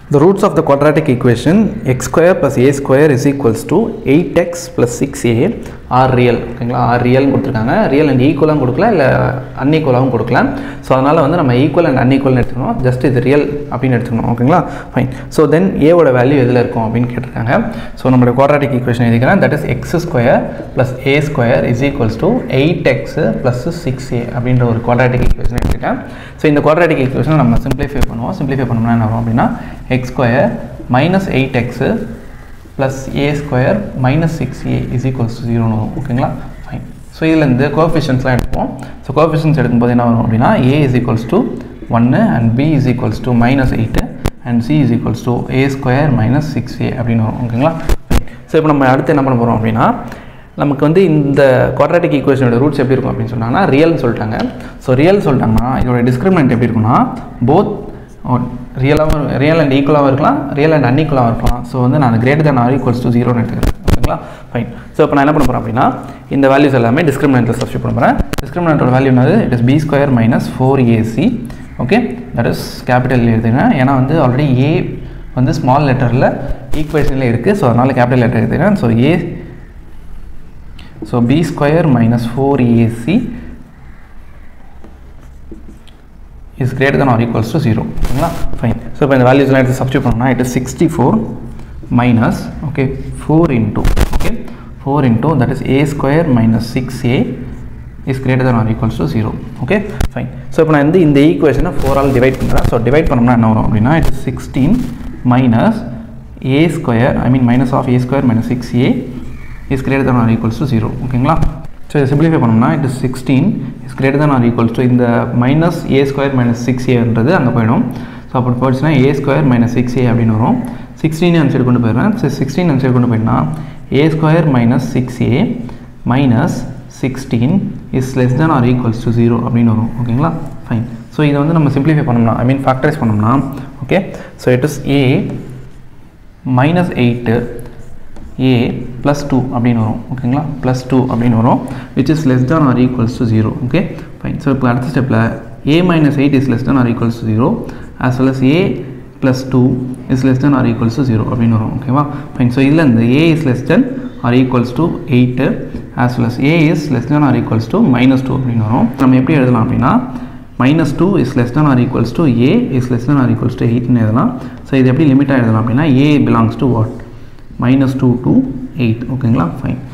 The roots of the quadratic equation x square plus a square is equals to 8x plus 6a are real ஓகேங்களா are real கொடுத்துருக்காங்க real and ஈக்குவலாகவும் கொடுக்கல இல்லை அன்ஈக்குவலாகவும் கொடுக்கல so அதனால் வந்து நம்ம ஈக்குவல் அண்ட் அன்ஈக்குவல்னு எடுத்துக்கணும் ஜஸ்ட் இது ரியல் அப்படின்னு எடுத்துக்கணும் ஓகேங்களா ஃபைன் ஸோ தென் ஏவோட வேல்யூ எதில் இருக்கும் அப்படின்னு கேட்டிருக்காங்க ஸோ நம்மளோட quadratic equation எழுதிக்கிறேன் that is x square plus a square is equals to eight x plus six a அப்படின்ற ஒரு quadratic equation எடுத்துருக்கேன் ஸோ இந்த quadratic equation நம்ம சிம்பிளிஃபை பண்ணுவோம் சிம்பிளிஃபை பண்ணோம்னா என்ன வரும் அப்படின்னா x square minus eight x plus a square minus six a is equals to ஜீரோன்னு வரும் ஓகேங்களா ஃபைன் ஸோ இதில் இந்த கோஎஃபிஷியன்ஸ்லாம் எடுப்போம் ஸோ கோஎஃபிஷியன்ஸ் எடுக்கும்போது என்ன வரும் அப்படின்னா ஏ இஸ் ஈக்குவல்ஸ் டு ஒன்று and b is equals to minus eight and c is equals to a square minus six a அப்படின்னு வரும் ஓகேங்களா ஸோ இப்போ நம்ம அடுத்து என்ன பண்ண போகிறோம் அப்படின்னா நமக்கு வந்து இந்த குவாட்ராட்டிக் ஈக்குவேஷனோட ரூட்ஸ் எப்படி இருக்கும் அப்படின்னு சொன்னாங்கன்னா ரியல்னு சொல்லிட்டாங்க ஸோ ரியல் சொல்லிட்டாங்கன்னா இதோட டிஸ்கிரிமினன்ட் எப்படி இருக்கும்னா போத் ரியலாகவும் ரியல் அண்ட் ஈக்குவலாகவும் இருக்கலாம் ரியல் அண்ட் அன்ஈக்குவலாகவும் இருக்கலாம் ஸோ வந்து நான் greater than or equals to ஜீரோன்னு எடுத்துக்கிறேன் ஓகேங்களா ஃபைன் ஸோ இப்போ நான் என்ன பண்ண போகிறேன் அப்படின்னா இந்த வேல்யூஸ் எல்லாமே டிஸ்கிரிமினண்ட்டில் சப்ஸ்டியூட் பண்ண போகிறேன் டிஸ்கிரிமினண்ட்டோட வேல்யூ என்னது it is b square minus four a c okay that is capital எழுதுங்க ஏன்னா வந்து ஆல்ரெடி ஏ வந்து ஸ்மால் லெட்டரில் ஈக்குவேஷனில் இருக்குது ஸோ அதனால் கேபிட்டல் லெட்டர் எழுதுகிறேன் so a so b square minus four a c is greater than or equals to zero ஓகேங்களா ஃபைன் ஸோ இப்போ இந்த வேல்யூஸ்லாம் எடுத்து சப்ஸ்டியூட் பண்ணோம்னா it is sixty four minus okay four into okay four into that is a square minus six a is greater than or equals to zero okay fine so இப்போ நான் வந்து இந்த ஈக்குவேஷனை ஃபோரால் டிவைட் பண்ணுறேன் ஸோ டிவைட் பண்ணோம்னா என்ன வரும் அப்படின்னா it is sixteen minus a square I mean minus of a square minus six a is greater than or equals to zero ஓகேங்களா ஸோ இதை சிம்பிளிஃபை பண்ணோம்னா it is sixteen is greater than or equals to இந்த minus a square minus six ஏன்றது அங்கே போயிடும் so அப்படி போயிடுச்சுன்னா a square minus six a அப்படின்னு வரும் சிக்ஸ்டீன் அந்த சைடு கொண்டு போயிடுறேன் ஸோ சிக்ஸ்டீன் அந்த சைடு கொண்டு போயிட்டுனா a square minus six a minus sixteen is less than or equals to zero அப்படின்னு வரும் ஓகேங்களா ஃபைன் ஸோ இதை வந்து நம்ம சிம்பிளிஃபை பண்ணோம்னா ஐ மீன் ஃபேக்டரைஸ் பண்ணோம்னா okay so it is a minus eight a plus two அப்படின்னு வரும் ஓகேங்களா ப்ளஸ் டூ அப்படின்னு வரும் which is less than or equals to zero okay fine so இப்போ அடுத்த ஸ்டெப்பில் a minus eight is less than or equals to zero as well as a plus two is less than or equals to zero அப்படின்னு வரும் ஓகேவா fine so இதில் இந்த ஏ is less than or equals to eight as well as a is less than or equals to minus two அப்படின்னு வரும் நம்ம எப்படி எழுதலாம் அப்படின்னா minus two is less than or equals to a is less than or equals to எயிட்னு எழுதலாம் ஸோ இது எப்படி லிமிட்டாக எழுதலாம் அப்படின்னா a belongs to what minus two to eight ஓகேங்களா ஃபைன்